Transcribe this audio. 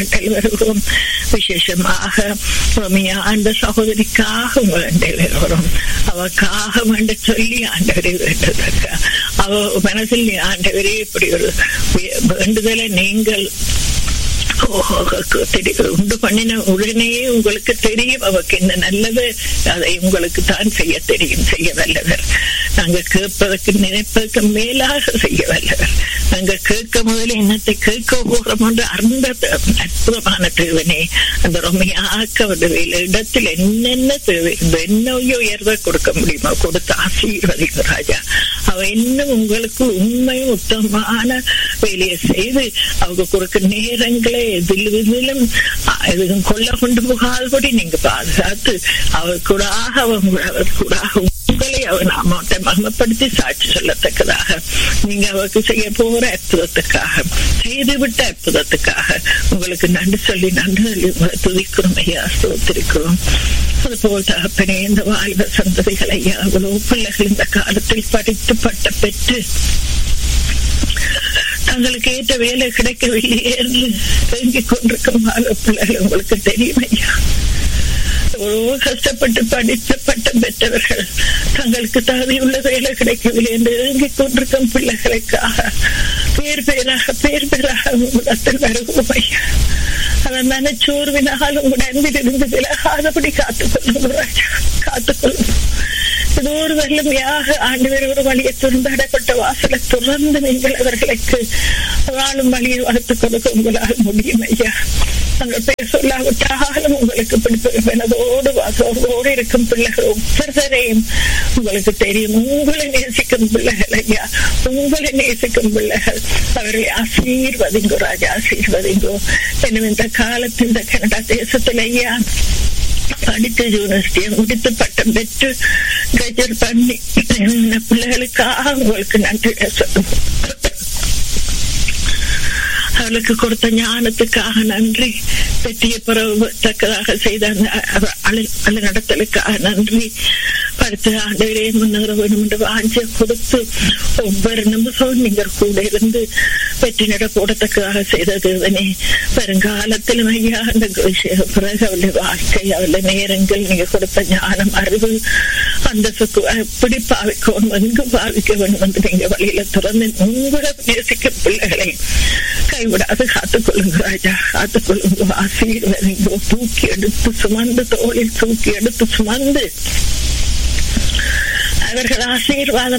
வருகிறோம் விசேஷமாக ரோமியா அந்த சகோதரிக்காக உங்களை வருகிறோம் அவக்காக வேண்ட சொல்லி ஆண்டவரை வேண்டதற்க அவ மனசில் ஆண்டவரே இப்படி ஒரு வேண்டுதலை நீங்கள் உண்டு பண்ணின உடனேயே உங்களுக்கு தெரியும் அவருக்கு என்ன நல்லது அதை உங்களுக்கு தான் செய்ய தெரியும் செய்ய வல்லவர் நாங்க கேட்பதற்கு நினைப்பதற்கு மேலாக செய்ய வல்லவர் நாங்க கேட்க முதல்ல என்னத்தை கேட்க போகிறோம் என்று அந்த அற்புதமான தேவனே அந்த ரொமையாக்க வேல இடத்தில் என்னென்ன தேவை என்னையோ உயர்வை கொடுக்க முடியுமோ கொடுத்து ஆசீர்வதிக்கும் ராஜா அவ இன்னும் உங்களுக்கு உண்மையும் உத்தமமான வேலையை செய்து அவங்க கொடுக்க நேரங்களை எதில் இதிலும் எதுவும் கொல்ல கொண்டு போகாதபடி நீங்க பாதுகாத்து அவர் கூட அவர் கூட உங்களை அவர் நாமத்தை மகமப்படுத்தி சாட்சி சொல்லத்தக்கதாக நீங்க அவருக்கு செய்ய போற அற்புதத்துக்காக செய்துவிட்ட அற்புதத்துக்காக உங்களுக்கு நன்றி சொல்லி நன்றி சொல்லி உங்களை துதிக்கிறோம் ஐயா ஸ்தோத்திருக்கிறோம் அதுபோல் தகப்பனே இந்த வாழ்வ சந்ததிகள் ஐயா அவ்வளோ பிள்ளைகள் இந்த காலத்தில் படித்து பட்ட பெற்று தங்களுக்கு ஏற்ற வேலை கிடைக்கவில்லையே என்று தேங்கிக் கொண்டிருக்கும் பிள்ளைகள் உங்களுக்கு தெரியும் ஐயா எவ்வளவோ கஷ்டப்பட்டு படித்த பட்டம் பெற்றவர்கள் தங்களுக்கு தகுதியுள்ள வேலை கிடைக்கவில்லை என்று ஏங்கிக் கொண்டிருக்கும் பிள்ளைகளுக்காக பேர் பேராக பேர் பேராக உலகத்தில் வருவோம் ஐயா அவன் மனச்சோர்வினால் உங்கள் அன்பிலிருந்து விலகாதபடி காத்துக்கொள்ளும் ராஜா காத்துக்கொள்ளும் ஏதோ ஒரு வல்லமையாக ஆண்டு ஒரு வழியை துறந்தாடப்பட்ட வாசலை துறந்து நீங்கள் அவர்களுக்கு வாழும் வழியை வளர்த்துக் கொடுக்க உங்களால் முடியும் ஐயா நாங்கள் பேர் சொல்லாவிட்டாலும் உங்களுக்கு பிடிப்பதோடு வாசோடு இருக்கும் பிள்ளைகள் ஒவ்வொருத்தரையும் உங்களுக்கு தெரியும் உங்களை நேசிக்கும் பிள்ளைகள் ஐயா உங்களை நேசிக்கும் பிள்ளைகள் அவர்களை ஆசீர்வதிங்கோ ராஜா ஆசீர்வதிங்கோ எனவே இந்த காலத்தில் இந்த கனடா தேசத்தில் ஐயா படித்து யூனிவர்சிட்டியை முடித்து பட்டம் பெற்று கிராஜுவேட் பண்ணி பிள்ளைகளுக்காக உங்களுக்கு நன்றி சொல்லுவோம் அவளுக்கு கொடுத்த ஞானத்துக்காக நன்றி வெற்றியை பெறத்தக்கதாக செய்த அந்த நடத்தலுக்காக நன்றி படுத்து ஆண்டவரே முன்னேற வேண்டும் என்று வாஞ்ச கொடுத்து ஒவ்வொரு நிமிஷம் நீங்கள் கூட இருந்து வெற்றி நட போடத்தக்கதாக செய்த தேவனே வருங்காலத்திலும் ஐயா அந்த பிறகு அவளுடைய வாழ்க்கை அவளுடைய நேரங்கள் நீங்க கொடுத்த ஞானம் அறிவு அந்த எப்படி பாவிக்கணும் எங்கு பாவிக்க வேண்டும் என்று நீங்க வழியில திறந்து உங்களை நேசிக்க பிள்ளைகளை கைவிடாது காத்துக்கொள்ளுங்க ராஜா காத்துக்கொள்ளுங்க ஆசீர்வதிங்கோ தூக்கி எடுத்து சுமந்து தோளில் தூக்கி எடுத்து சுமந்து அவர்கள் ஆசீர்வாதம்